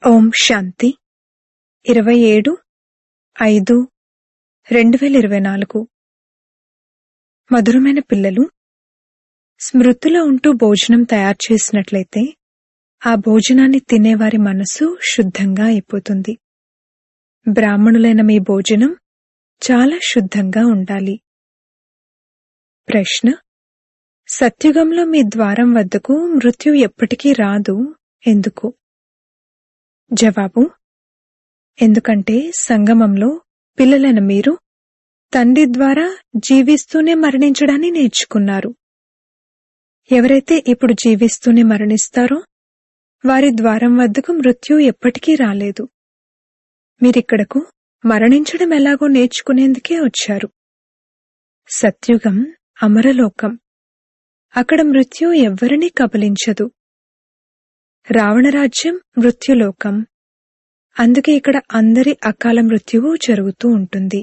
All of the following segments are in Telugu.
ఓం శాంతి ఇరవై ఏడు ఐదు రెండు వేల ఇరవై నాలుగు మధురమైన పిల్లలు స్మృతిలో ఉంటూ భోజనం తయారు చేసినట్లయితే ఆ భోజనాన్ని తినేవారి మనసు శుద్ధంగా అయిపోతుంది బ్రాహ్మణులైన మీ భోజనం చాలా శుద్ధంగా ఉండాలి ప్రశ్న సత్యుగంలో మీ ద్వారం వద్దకు మృత్యు ఎప్పటికీ రాదు ఎందుకు జవాబు ఎందుకంటే సంగమంలో పిల్లలైన మీరు తండ్రి ద్వారా జీవిస్తూనే మరణించడాన్ని నేర్చుకున్నారు ఎవరైతే ఇప్పుడు జీవిస్తూనే మరణిస్తారో వారి ద్వారం వద్దకు మృత్యు ఎప్పటికీ రాలేదు మీరిక్కడకు మరణించడం ఎలాగో నేర్చుకునేందుకే వచ్చారు సత్యుగం అమరలోకం అక్కడ మృత్యు ఎవ్వరినీ కబలించదు రావణరాజ్యం మృత్యులోకం అందుకే ఇక్కడ అందరి అకాల మృత్యువు జరుగుతూ ఉంటుంది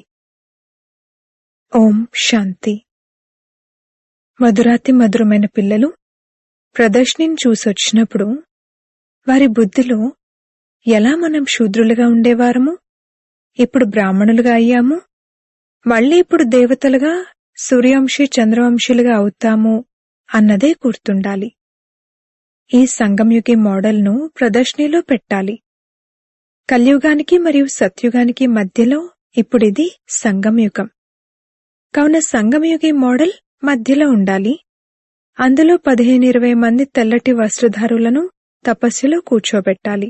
ఓం శాంతి మధురాతి మధురమైన పిల్లలు ప్రదర్శనని చూసొచ్చినప్పుడు వారి బుద్ధిలో ఎలా మనం శూద్రులుగా ఉండేవారము ఇప్పుడు బ్రాహ్మణులుగా అయ్యాము మళ్ళీ ఇప్పుడు దేవతలుగా సూర్యవంశీ చంద్రవంశీలుగా అవుతాము అన్నదే గుర్తుండాలి ఈ సంగంయుగి మోడల్ను ప్రదర్శనలో పెట్టాలి కలియుగానికి మరియు సత్యుగానికి మధ్యలో ఇప్పుడిది సంగంయుగం కావున సంగంయుగి మోడల్ మధ్యలో ఉండాలి అందులో పదిహేను ఇరవై మంది తెల్లటి వస్త్రధారులను తపస్సులో కూర్చోబెట్టాలి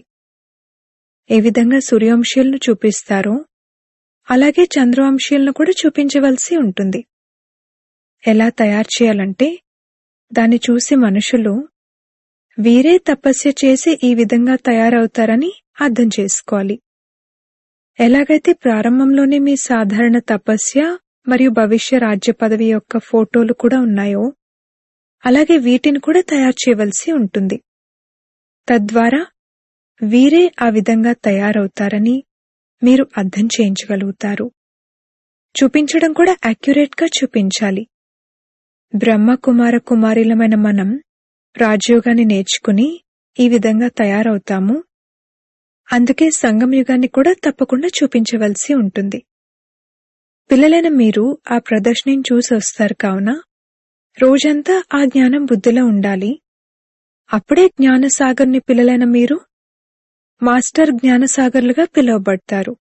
ఏ విధంగా సూర్యవంశీయులను చూపిస్తారో అలాగే చంద్రవంశీయులను కూడా చూపించవలసి ఉంటుంది ఎలా తయారు చేయాలంటే దాన్ని చూసి మనుషులు వీరే తపస్య చేసి ఈ విధంగా తయారవుతారని అర్థం చేసుకోవాలి ఎలాగైతే ప్రారంభంలోనే మీ సాధారణ తపస్య మరియు భవిష్య రాజ్య పదవి యొక్క ఫోటోలు కూడా ఉన్నాయో అలాగే వీటిని కూడా తయారు చేయవలసి ఉంటుంది తద్వారా వీరే ఆ విధంగా తయారవుతారని మీరు అర్థం చేయించగలుగుతారు చూపించడం కూడా అక్యురేట్ గా చూపించాలి బ్రహ్మ కుమార కుమారులమైన మనం రాజయోగాన్ని నేర్చుకుని ఈ విధంగా తయారవుతాము అందుకే సంగం యుగాన్ని కూడా తప్పకుండా చూపించవలసి ఉంటుంది పిల్లలైన మీరు ఆ ప్రదర్శనని చూసి వస్తారు కావున రోజంతా ఆ జ్ఞానం బుద్ధిలో ఉండాలి అప్పుడే జ్ఞానసాగర్ని పిల్లలైన మీరు మాస్టర్ జ్ఞానసాగర్లుగా పిలువబడతారు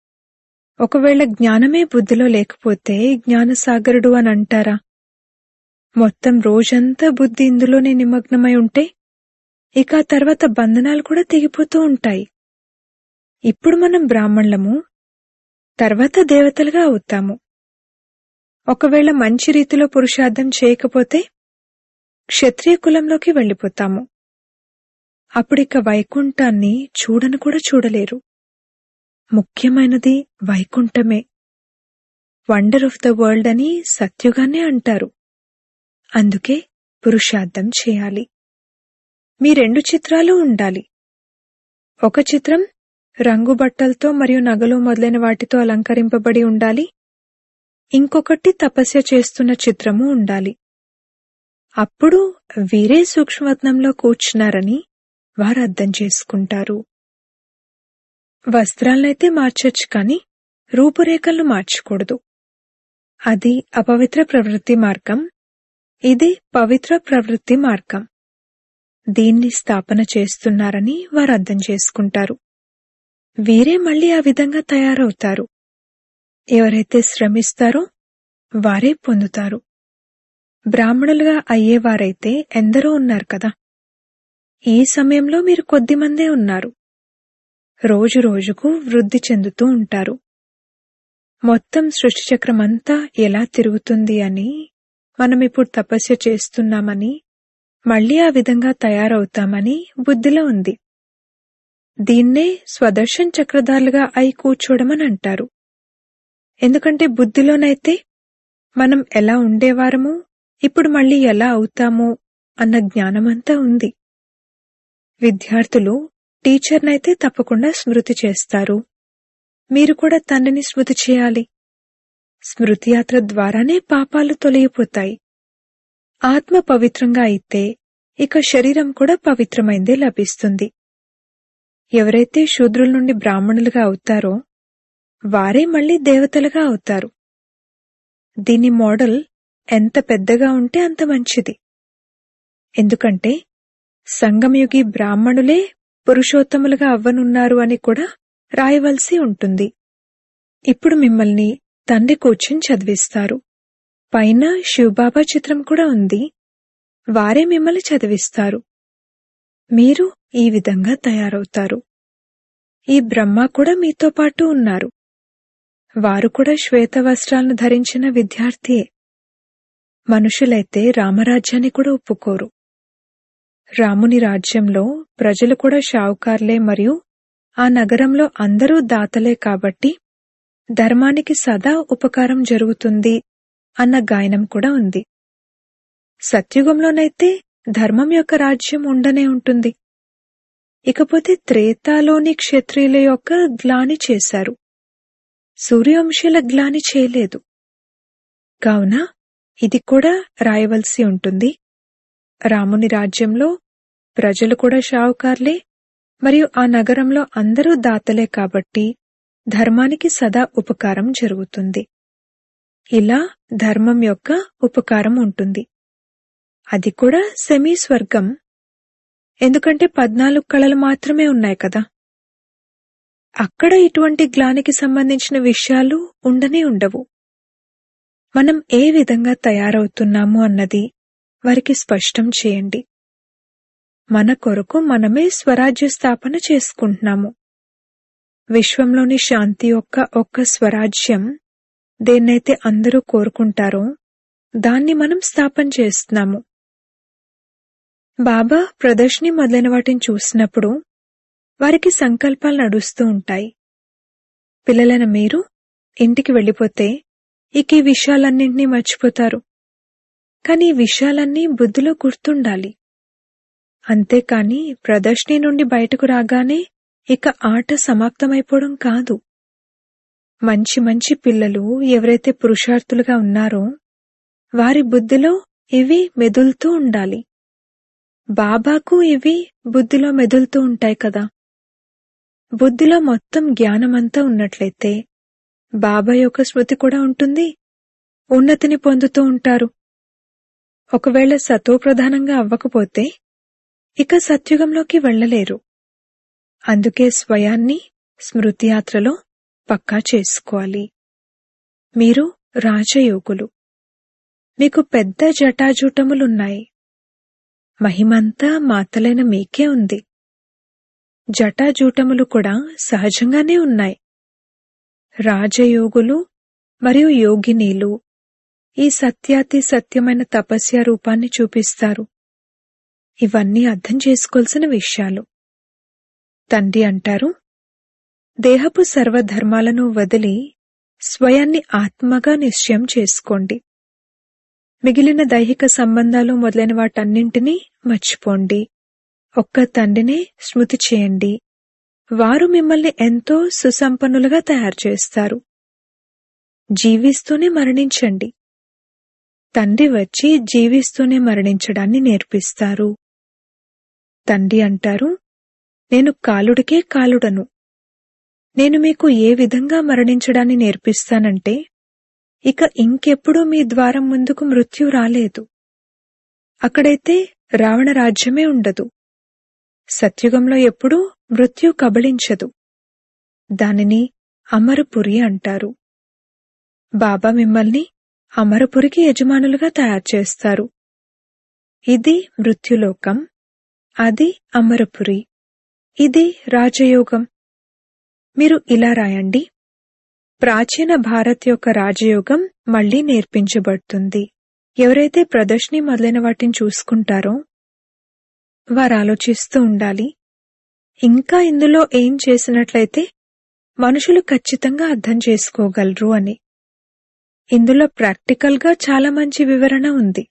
ఒకవేళ జ్ఞానమే బుద్ధిలో లేకపోతే జ్ఞానసాగరుడు అని అంటారా మొత్తం రోజంతా బుద్ధి ఇందులోనే నిమగ్నమై ఉంటే ఇక ఆ తర్వాత బంధనాలు కూడా తెగిపోతూ ఉంటాయి ఇప్పుడు మనం బ్రాహ్మణులము తర్వాత దేవతలుగా అవుతాము ఒకవేళ మంచి రీతిలో పురుషార్థం చేయకపోతే క్షత్రియ కులంలోకి వెళ్ళిపోతాము అప్పుడిక వైకుంఠాన్ని చూడను కూడా చూడలేరు ముఖ్యమైనది వైకుంఠమే వండర్ ఆఫ్ ద వరల్డ్ అని సత్యుగానే అంటారు అందుకే పురుషార్థం చేయాలి మీ రెండు చిత్రాలు ఉండాలి ఒక చిత్రం రంగు బట్టలతో మరియు నగలు మొదలైన వాటితో అలంకరింపబడి ఉండాలి ఇంకొకటి తపస్య చేస్తున్న చిత్రము ఉండాలి అప్పుడు వీరే సూక్ష్మవత్నంలో కూర్చున్నారని వారు అర్థం చేసుకుంటారు వస్త్రాలనైతే మార్చొచ్చు కాని రూపురేఖలను మార్చకూడదు అది అపవిత్ర ప్రవృత్తి మార్గం ఇది పవిత్ర ప్రవృత్తి మార్గం దీన్ని స్థాపన చేస్తున్నారని వారు అర్థం చేసుకుంటారు వీరే మళ్ళీ ఆ విధంగా తయారవుతారు ఎవరైతే శ్రమిస్తారో వారే పొందుతారు బ్రాహ్మణులుగా అయ్యేవారైతే ఎందరో ఉన్నారు కదా ఈ సమయంలో మీరు కొద్దిమందే ఉన్నారు రోజు రోజుకు వృద్ధి చెందుతూ ఉంటారు మొత్తం సృష్టి చక్రమంతా ఎలా తిరుగుతుంది అని మనం ఇప్పుడు తపస్య చేస్తున్నామని మళ్ళీ ఆ విధంగా తయారవుతామని బుద్ధిలో ఉంది దీన్నే స్వదర్శన్ చక్రధారులుగా అయి కూర్చోవడమని అంటారు ఎందుకంటే బుద్ధిలోనైతే మనం ఎలా ఉండేవారము ఇప్పుడు మళ్ళీ ఎలా అవుతాము అన్న జ్ఞానమంతా ఉంది విద్యార్థులు టీచర్నైతే తప్పకుండా స్మృతి చేస్తారు మీరు కూడా తండ్రిని స్మృతి చేయాలి స్మృతి యాత్ర ద్వారానే పాపాలు తొలగిపోతాయి ఆత్మ పవిత్రంగా అయితే ఇక శరీరం కూడా పవిత్రమైందే లభిస్తుంది ఎవరైతే శూద్రుల నుండి బ్రాహ్మణులుగా అవుతారో వారే మళ్ళీ దేవతలుగా అవుతారు దీని మోడల్ ఎంత పెద్దగా ఉంటే అంత మంచిది ఎందుకంటే సంగమయుగి బ్రాహ్మణులే పురుషోత్తములుగా అవ్వనున్నారు అని కూడా రాయవలసి ఉంటుంది ఇప్పుడు మిమ్మల్ని తండ్రి కూర్చుని చదివిస్తారు పైన శివబాబా చిత్రం కూడా ఉంది వారే మిమ్మల్ని చదివిస్తారు మీరు ఈ విధంగా తయారవుతారు ఈ బ్రహ్మ కూడా మీతో పాటు ఉన్నారు వారు కూడా శ్వేత వస్త్రాలను ధరించిన విద్యార్థియే మనుషులైతే రామరాజ్యాన్ని కూడా ఒప్పుకోరు రాముని రాజ్యంలో ప్రజలు కూడా షావుకార్లే మరియు ఆ నగరంలో అందరూ దాతలే కాబట్టి ధర్మానికి సదా ఉపకారం జరుగుతుంది అన్న గాయనం కూడా ఉంది సత్యుగంలోనైతే ధర్మం యొక్క రాజ్యం ఉండనే ఉంటుంది ఇకపోతే త్రేతాలోని క్షత్రియుల యొక్క గ్లాని చేశారు సూర్యవంశీయుల గ్లాని చేయలేదు కావున ఇది కూడా రాయవలసి ఉంటుంది రాముని రాజ్యంలో ప్రజలు కూడా షావుకార్లే మరియు ఆ నగరంలో అందరూ దాతలే కాబట్టి ధర్మానికి సదా ఉపకారం జరుగుతుంది ఇలా ధర్మం యొక్క ఉపకారం ఉంటుంది అది కూడా సెమీ స్వర్గం ఎందుకంటే పద్నాలుగు కళలు మాత్రమే ఉన్నాయి కదా అక్కడ ఇటువంటి గ్లానికి సంబంధించిన విషయాలు ఉండనే ఉండవు మనం ఏ విధంగా తయారవుతున్నాము అన్నది వారికి స్పష్టం చేయండి మన కొరకు మనమే స్వరాజ్య స్థాపన చేసుకుంటున్నాము విశ్వంలోని శాంతి యొక్క ఒక్క స్వరాజ్యం దేన్నైతే అందరూ కోరుకుంటారో దాన్ని మనం స్థాపన చేస్తున్నాము బాబా ప్రదర్శని మొదలైన వాటిని చూసినప్పుడు వారికి సంకల్పాలు నడుస్తూ ఉంటాయి పిల్లలైన మీరు ఇంటికి వెళ్ళిపోతే ఇక ఈ విషయాలన్నింటినీ మర్చిపోతారు కాని ఈ విషయాలన్నీ బుద్ధిలో గుర్తుండాలి అంతేకాని ప్రదర్శని నుండి బయటకు రాగానే ఇక ఆట సమాప్తమైపోవడం కాదు మంచి మంచి పిల్లలు ఎవరైతే పురుషార్థులుగా ఉన్నారో వారి బుద్ధిలో ఇవి మెదులుతూ ఉండాలి బాబాకు ఇవి బుద్ధిలో మెదులుతూ ఉంటాయి కదా బుద్ధిలో మొత్తం జ్ఞానమంతా ఉన్నట్లయితే బాబా యొక్క స్మృతి కూడా ఉంటుంది ఉన్నతిని పొందుతూ ఉంటారు ఒకవేళ సతోప్రధానంగా అవ్వకపోతే ఇక సత్యుగంలోకి వెళ్ళలేరు అందుకే స్వయాన్ని స్మృతి యాత్రలో పక్కా చేసుకోవాలి మీరు రాజయోగులు మీకు పెద్ద జటాజూటములున్నాయి మహిమంతా మాతలైన మీకే ఉంది జటాజూటములు కూడా సహజంగానే ఉన్నాయి రాజయోగులు మరియు యోగినీలు ఈ సత్యాతి సత్యమైన తపస్య రూపాన్ని చూపిస్తారు ఇవన్నీ అర్థం చేసుకోవాల్సిన విషయాలు తండ్రి అంటారు దేహపు సర్వధర్మాలను వదిలి స్వయాన్ని ఆత్మగా నిశ్చయం చేసుకోండి మిగిలిన దైహిక సంబంధాలు మొదలైన వాటన్నింటినీ మర్చిపోండి ఒక్క తండ్రినే స్మృతి చేయండి వారు మిమ్మల్ని ఎంతో సుసంపన్నులుగా తయారు చేస్తారు జీవిస్తూనే మరణించండి తండ్రి వచ్చి జీవిస్తూనే మరణించడాన్ని నేర్పిస్తారు తండ్రి అంటారు నేను కాలుడికే కాలుడను నేను మీకు ఏ విధంగా మరణించడాన్ని నేర్పిస్తానంటే ఇక ఇంకెప్పుడూ మీ ద్వారం ముందుకు మృత్యు రాలేదు అక్కడైతే రావణ రాజ్యమే ఉండదు సత్యుగంలో ఎప్పుడూ మృత్యు కబళించదు దానిని అమరపురి అంటారు బాబా మిమ్మల్ని అమరపురికి యజమానులుగా తయారు చేస్తారు ఇది మృత్యులోకం అది అమరపురి ఇది రాజయోగం మీరు ఇలా రాయండి ప్రాచీన భారత్ యొక్క రాజయోగం మళ్లీ నేర్పించబడుతుంది ఎవరైతే ప్రదర్శని మొదలైన వాటిని చూసుకుంటారో వారు ఆలోచిస్తూ ఉండాలి ఇంకా ఇందులో ఏం చేసినట్లయితే మనుషులు ఖచ్చితంగా అర్థం చేసుకోగలరు అని ఇందులో ప్రాక్టికల్ గా చాలా మంచి వివరణ ఉంది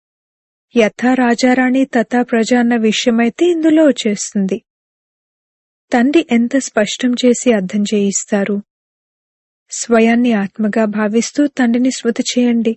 యథా రాజారాణి తథా ప్రజ అన్న విషయమైతే ఇందులో వచ్చేస్తుంది తండ్రి ఎంత స్పష్టం చేసి అర్థం చేయిస్తారు స్వయాన్ని ఆత్మగా భావిస్తూ తండ్రిని స్మృతి చేయండి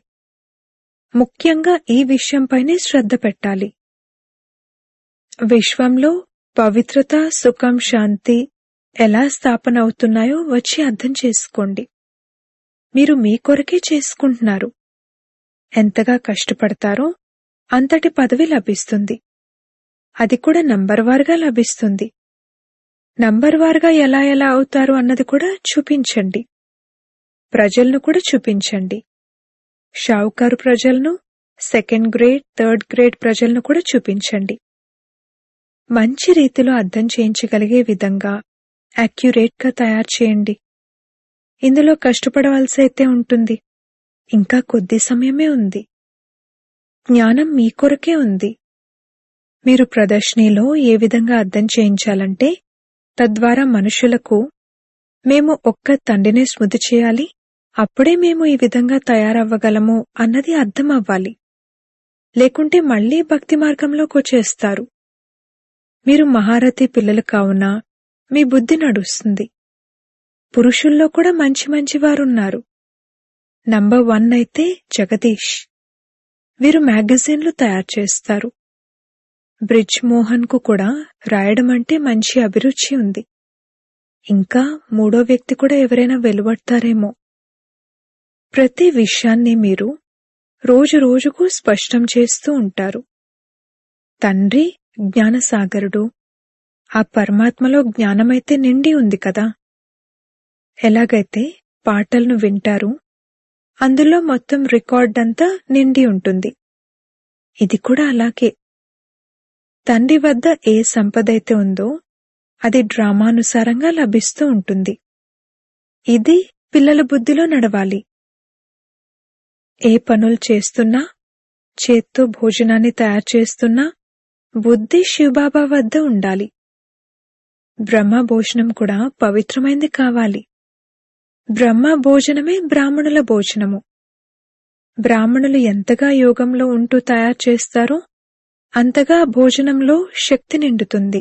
ముఖ్యంగా ఈ విషయంపైనే శ్రద్ధ పెట్టాలి విశ్వంలో పవిత్రత సుఖం శాంతి ఎలా స్థాపన అవుతున్నాయో వచ్చి అర్థం చేసుకోండి మీరు మీ కొరకే చేసుకుంటున్నారు ఎంతగా కష్టపడతారో అంతటి పదవి లభిస్తుంది అది కూడా నంబర్ వారుగా లభిస్తుంది నంబర్ వారుగా ఎలా ఎలా అవుతారు అన్నది కూడా చూపించండి ప్రజలను కూడా చూపించండి షావుకారు ప్రజలను సెకండ్ గ్రేడ్ థర్డ్ గ్రేడ్ ప్రజలను కూడా చూపించండి మంచి రీతిలో అర్థం చేయించగలిగే విధంగా యాక్యురేట్ గా తయారు చేయండి ఇందులో కష్టపడవలసి అయితే ఉంటుంది ఇంకా కొద్ది సమయమే ఉంది జ్ఞానం మీ కొరకే ఉంది మీరు ప్రదర్శనలో ఏ విధంగా అర్థం చేయించాలంటే తద్వారా మనుషులకు మేము ఒక్క తండ్రినే స్మృతి చేయాలి అప్పుడే మేము ఈ విధంగా తయారవ్వగలము అన్నది అర్థం అవ్వాలి లేకుంటే మళ్లీ భక్తి మార్గంలోకి వచ్చేస్తారు మీరు మహారథి పిల్లలు కావున మీ బుద్ధి నడుస్తుంది పురుషుల్లో కూడా మంచి మంచి వారున్నారు నంబర్ వన్ అయితే జగదీష్ వీరు మ్యాగజైన్లు తయారు చేస్తారు బ్రిడ్జ్ మోహన్ కు కూడా రాయడం అంటే మంచి అభిరుచి ఉంది ఇంకా మూడో వ్యక్తి కూడా ఎవరైనా వెలువడతారేమో ప్రతి విషయాన్ని మీరు రోజు రోజుకు స్పష్టం చేస్తూ ఉంటారు తండ్రి జ్ఞానసాగరుడు ఆ పరమాత్మలో జ్ఞానమైతే నిండి ఉంది కదా ఎలాగైతే పాటలను వింటారు అందులో మొత్తం రికార్డ్ అంతా నిండి ఉంటుంది ఇది కూడా అలాగే తండ్రి వద్ద ఏ సంపద అయితే ఉందో అది డ్రామానుసారంగా లభిస్తూ ఉంటుంది ఇది పిల్లల బుద్ధిలో నడవాలి ఏ పనులు చేస్తున్నా చేత్తో భోజనాన్ని తయారు చేస్తున్నా బుద్ధి శివబాబా వద్ద ఉండాలి బ్రహ్మ భోజనం కూడా పవిత్రమైంది కావాలి బ్రహ్మ భోజనమే బ్రాహ్మణుల భోజనము బ్రాహ్మణులు ఎంతగా యోగంలో ఉంటూ తయారు చేస్తారో అంతగా భోజనంలో శక్తి నిండుతుంది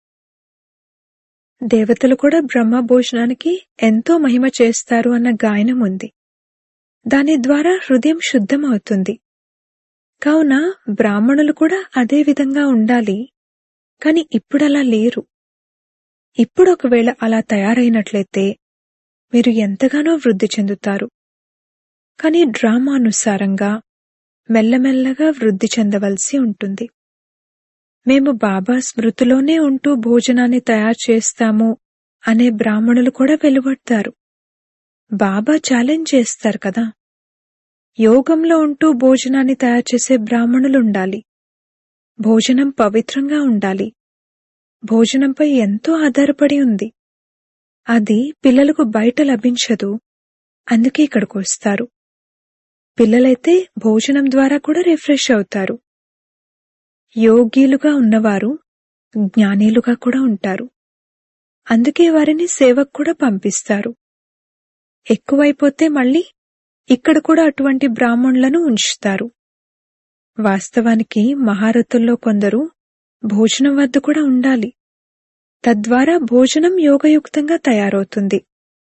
దేవతలు కూడా బ్రహ్మ భోజనానికి ఎంతో మహిమ చేస్తారు అన్న గాయనం ఉంది దాని ద్వారా హృదయం శుద్ధమవుతుంది కావున బ్రాహ్మణులు కూడా అదే విధంగా ఉండాలి కాని ఇప్పుడలా లేరు ఇప్పుడు ఒకవేళ అలా తయారైనట్లయితే మీరు ఎంతగానో వృద్ధి చెందుతారు కాని డ్రామానుసారంగా మెల్లమెల్లగా వృద్ధి చెందవలసి ఉంటుంది మేము బాబా స్మృతిలోనే ఉంటూ భోజనాన్ని తయారు చేస్తాము అనే బ్రాహ్మణులు కూడా వెలువడతారు బాబా ఛాలెంజ్ చేస్తారు కదా యోగంలో ఉంటూ భోజనాన్ని తయారు చేసే బ్రాహ్మణులు ఉండాలి భోజనం పవిత్రంగా ఉండాలి భోజనంపై ఎంతో ఆధారపడి ఉంది అది పిల్లలకు బయట లభించదు అందుకే ఇక్కడికి వస్తారు పిల్లలైతే భోజనం ద్వారా కూడా రిఫ్రెష్ అవుతారు యోగీలుగా ఉన్నవారు జ్ఞానీలుగా కూడా ఉంటారు అందుకే వారిని సేవకు కూడా పంపిస్తారు ఎక్కువైపోతే మళ్ళీ ఇక్కడ కూడా అటువంటి బ్రాహ్మణులను ఉంచుతారు వాస్తవానికి మహారథుల్లో కొందరు భోజనం వద్ద కూడా ఉండాలి తద్వారా భోజనం యోగయుక్తంగా తయారవుతుంది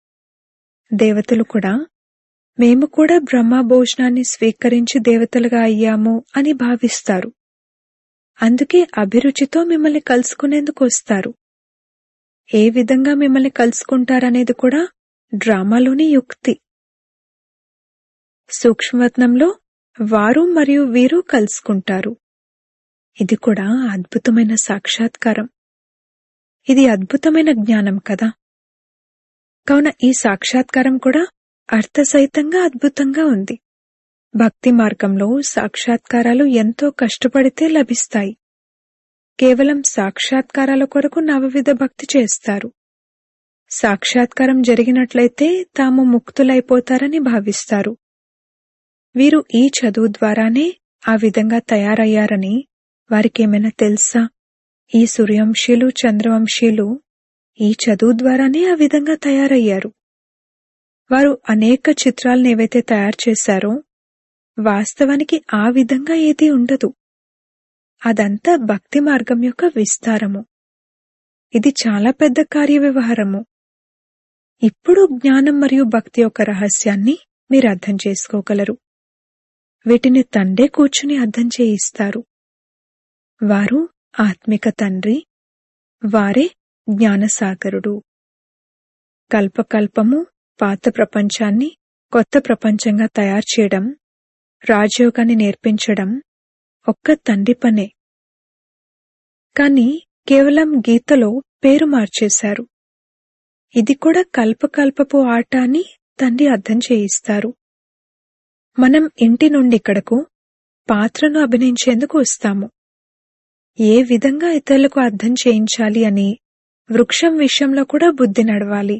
దేవతలు కూడా మేము కూడా బ్రహ్మ భోజనాన్ని స్వీకరించి దేవతలుగా అయ్యాము అని భావిస్తారు అందుకే అభిరుచితో మిమ్మల్ని కలుసుకునేందుకు వస్తారు ఏ విధంగా మిమ్మల్ని కలుసుకుంటారనేది కూడా డ్రామాలోని యుక్తి సూక్ష్మవత్నంలో వారు మరియు వీరు కలుసుకుంటారు ఇది కూడా అద్భుతమైన సాక్షాత్కారం ఇది అద్భుతమైన జ్ఞానం కదా కావున ఈ సాక్షాత్కారం కూడా అర్థసహితంగా అద్భుతంగా ఉంది భక్తి మార్గంలో సాక్షాత్కారాలు ఎంతో కష్టపడితే లభిస్తాయి కేవలం సాక్షాత్కారాల కొరకు నవవిధ భక్తి చేస్తారు సాక్షాత్కారం జరిగినట్లయితే తాము ముక్తులైపోతారని భావిస్తారు వీరు ఈ చదువు ద్వారానే ఆ విధంగా తయారయ్యారని వారికేమైనా తెలుసా ఈ సూర్యవంశీలు చంద్రవంశీలు ఈ చదువు ద్వారానే ఆ విధంగా తయారయ్యారు వారు అనేక చిత్రాలను ఏవైతే తయారు చేశారో వాస్తవానికి ఆ విధంగా ఏదీ ఉండదు అదంతా భక్తి మార్గం యొక్క విస్తారము ఇది చాలా పెద్ద కార్యవ్యవహారము ఇప్పుడు జ్ఞానం మరియు భక్తి యొక్క రహస్యాన్ని మీరు అర్థం చేసుకోగలరు వీటిని తండ్రే కూర్చుని అర్థం చేయిస్తారు వారు ఆత్మిక తండ్రి వారే జ్ఞానసాగరుడు కల్పకల్పము పాత ప్రపంచాన్ని కొత్త ప్రపంచంగా తయారు చేయడం రాజయోగాన్ని నేర్పించడం ఒక్క తండ్రి పనే కాని కేవలం గీతలో పేరు మార్చేశారు ఇది కూడా కల్పకల్పపు ఆట అని తండ్రి అర్థం చేయిస్తారు మనం ఇంటి నుండి ఇక్కడకు పాత్రను అభినయించేందుకు వస్తాము ఏ విధంగా ఇతరులకు అర్థం చేయించాలి అని వృక్షం విషయంలో కూడా బుద్ధి నడవాలి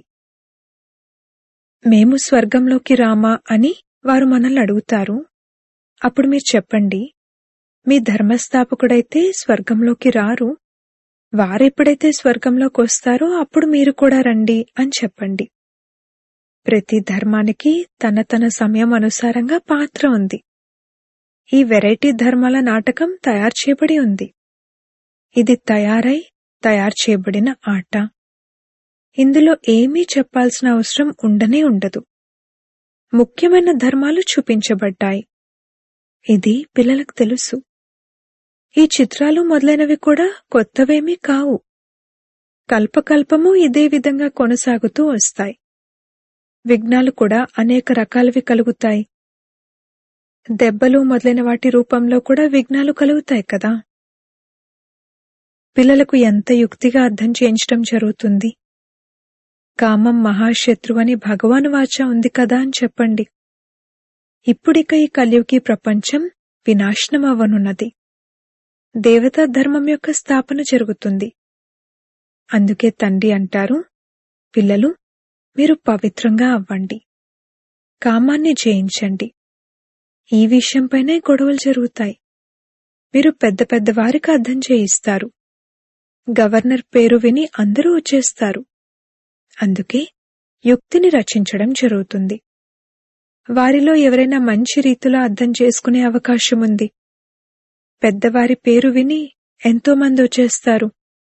మేము స్వర్గంలోకి రామా అని వారు మనల్ని అడుగుతారు అప్పుడు మీరు చెప్పండి మీ ధర్మస్థాపకుడైతే స్వర్గంలోకి రారు వారెప్పుడైతే స్వర్గంలోకి వస్తారో అప్పుడు మీరు కూడా రండి అని చెప్పండి ప్రతి ధర్మానికి తన తన సమయం అనుసారంగా పాత్ర ఉంది ఈ వెరైటీ ధర్మాల నాటకం తయారు చేయబడి ఉంది ఇది తయారై తయారు చేయబడిన ఆట ఇందులో ఏమీ చెప్పాల్సిన అవసరం ఉండనే ఉండదు ముఖ్యమైన ధర్మాలు చూపించబడ్డాయి ఇది పిల్లలకు తెలుసు ఈ చిత్రాలు మొదలైనవి కూడా కొత్తవేమీ కావు కల్పకల్పము ఇదే విధంగా కొనసాగుతూ వస్తాయి విఘ్నాలు కూడా అనేక రకాలవి కలుగుతాయి దెబ్బలు మొదలైన వాటి రూపంలో కూడా విఘ్నాలు కలుగుతాయి కదా పిల్లలకు ఎంత యుక్తిగా అర్థం చేయించడం జరుగుతుంది కామం మహాశత్రు అని భగవాను వాచ ఉంది కదా అని చెప్పండి ఇప్పుడిక ఈ కలియుగి ప్రపంచం వినాశనం అవ్వనున్నది దేవతా ధర్మం యొక్క స్థాపన జరుగుతుంది అందుకే తండ్రి అంటారు పిల్లలు మీరు పవిత్రంగా అవ్వండి కామాన్ని జయించండి ఈ విషయంపైనే గొడవలు జరుగుతాయి మీరు పెద్ద పెద్ద వారికి అర్థం చేయిస్తారు గవర్నర్ పేరు విని అందరూ వచ్చేస్తారు అందుకే యుక్తిని రచించడం జరుగుతుంది వారిలో ఎవరైనా మంచి రీతిలో అర్థం చేసుకునే అవకాశం ఉంది పెద్దవారి పేరు విని ఎంతో మంది వచ్చేస్తారు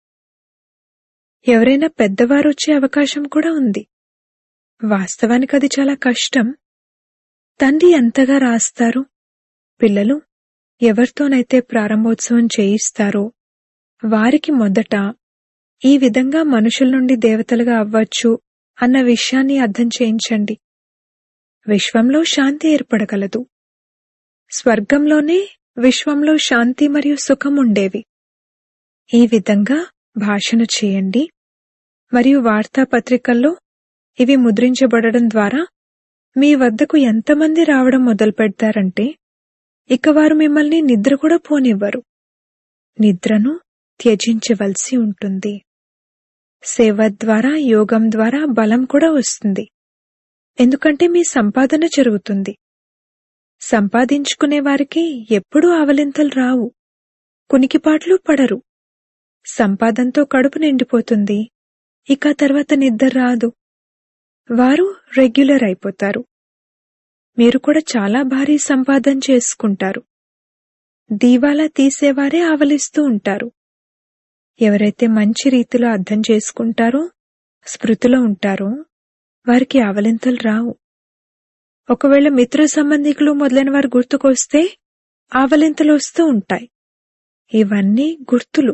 ఎవరైనా పెద్దవారు వచ్చే అవకాశం కూడా ఉంది వాస్తవానికి అది చాలా కష్టం తండ్రి ఎంతగా రాస్తారు పిల్లలు ఎవరితోనైతే ప్రారంభోత్సవం చేయిస్తారో వారికి మొదట ఈ విధంగా మనుషుల నుండి దేవతలుగా అవ్వచ్చు అన్న విషయాన్ని అర్థం చేయించండి విశ్వంలో శాంతి ఏర్పడగలదు స్వర్గంలోనే విశ్వంలో శాంతి మరియు సుఖం ఉండేవి ఈ విధంగా భాషణ చేయండి మరియు వార్తాపత్రికల్లో ఇవి ముద్రించబడడం ద్వారా మీ వద్దకు ఎంతమంది రావడం మొదలు పెడతారంటే ఇక వారు మిమ్మల్ని నిద్ర కూడా పోనివ్వరు నిద్రను త్యజించవలసి ఉంటుంది సేవ ద్వారా యోగం ద్వారా బలం కూడా వస్తుంది ఎందుకంటే మీ సంపాదన జరుగుతుంది సంపాదించుకునే వారికి ఎప్పుడూ ఆవలింతలు రావు కునికిపాట్లు పడరు సంపాదనతో కడుపు నిండిపోతుంది ఇక తర్వాత నిద్ర రాదు వారు రెగ్యులర్ అయిపోతారు మీరు కూడా చాలా భారీ సంపాదన చేసుకుంటారు దీవాలా తీసేవారే ఆవలిస్తూ ఉంటారు ఎవరైతే మంచి రీతిలో అర్థం చేసుకుంటారో స్మృతిలో ఉంటారో వారికి ఆవలింతలు రావు ఒకవేళ మిత్ర సంబంధికులు మొదలైన వారు గుర్తుకొస్తే ఆవలింతలు వస్తూ ఉంటాయి ఇవన్నీ గుర్తులు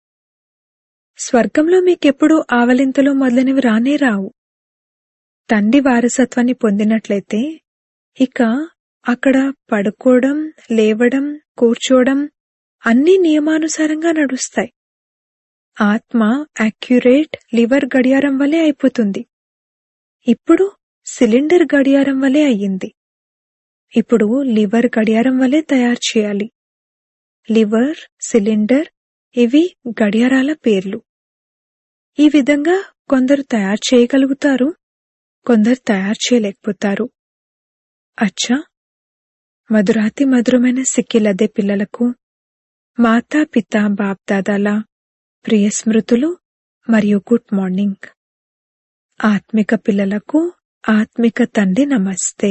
స్వర్గంలో మీకెప్పుడు ఆవలింతలు మొదలైనవి రానే రావు తండ్రి వారసత్వాన్ని పొందినట్లయితే ఇక అక్కడ పడుకోవడం లేవడం కూర్చోవడం అన్ని నియమానుసారంగా నడుస్తాయి ఆత్మ యాక్యురేట్ లివర్ గడియారం వలె అయిపోతుంది ఇప్పుడు సిలిండర్ గడియారం వలె అయ్యింది ఇప్పుడు లివర్ గడియారం వలె తయారు చేయాలి లివర్ సిలిండర్ ఇవి గడియారాల పేర్లు ఈ విధంగా కొందరు తయారు చేయగలుగుతారు కొందరు తయారు చేయలేకపోతారు అచ్చా మధురాతి మధురమైన సిక్కిలదే పిల్లలకు మాతా పిత బాప్దాదాల ప్రియ స్మృతులు మరియు గుడ్ మార్నింగ్ ఆత్మిక పిల్లలకు ఆత్మిక తండ్రి నమస్తే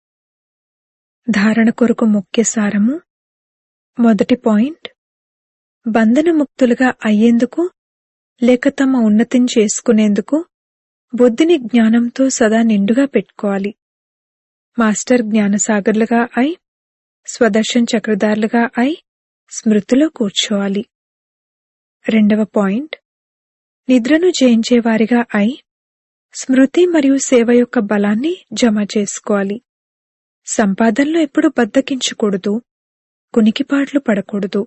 ధారణ కొరకు ముఖ్య సారము మొదటి పాయింట్ బంధనముక్తులుగా అయ్యేందుకు లేక తమ ఉన్నతిని చేసుకునేందుకు బుద్ధిని జ్ఞానంతో సదా నిండుగా పెట్టుకోవాలి మాస్టర్ జ్ఞానసాగర్లుగా అయి స్వదర్శన్ చక్రధారులుగా అయి స్మృతిలో కూర్చోవాలి రెండవ పాయింట్ నిద్రను జయించేవారిగా అయి స్మృతి మరియు సేవ యొక్క బలాన్ని జమ చేసుకోవాలి సంపాదనలో ఎప్పుడు బద్దకించకూడదు కునికిపాట్లు పడకూడదు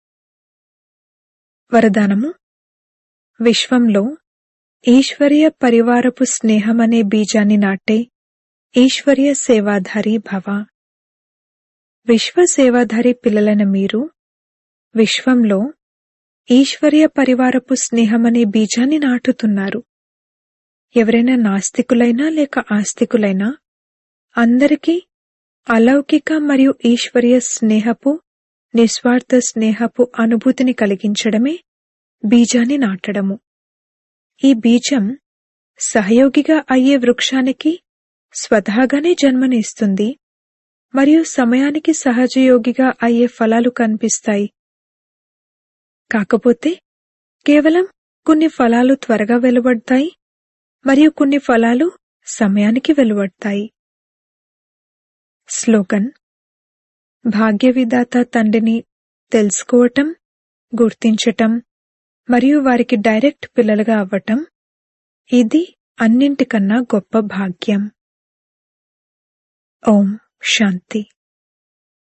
వరదానము విశ్వంలో ఈశ్వరీయ పరివారపు స్నేహమనే బీజాన్ని నాటే ఈశ్వరీయ సేవాధారి భవ విశ్వ సేవాధారి పిల్లలైన మీరు విశ్వంలో ఈశ్వరీయ పరివారపు స్నేహమనే బీజాన్ని నాటుతున్నారు ఎవరైనా నాస్తికులైనా లేక ఆస్తికులైనా అందరికీ అలౌకిక మరియు ఈశ్వరీయ స్నేహపు నిస్వార్థ స్నేహపు అనుభూతిని కలిగించడమే బీజాన్ని నాటడము ఈ బీజం సహయోగిగా అయ్యే వృక్షానికి స్వతహాగానే జన్మనిస్తుంది మరియు సమయానికి సహజయోగిగా అయ్యే ఫలాలు కనిపిస్తాయి కాకపోతే కేవలం కొన్ని ఫలాలు త్వరగా వెలువడతాయి మరియు కొన్ని ఫలాలు సమయానికి వెలువడతాయి స్లోగన్ భాగ్యవిధాత తండ్రిని తెలుసుకోవటం గుర్తించటం మరియు వారికి డైరెక్ట్ పిల్లలుగా అవ్వటం ఇది అన్నింటికన్నా గొప్ప భాగ్యం ఓం శాంతి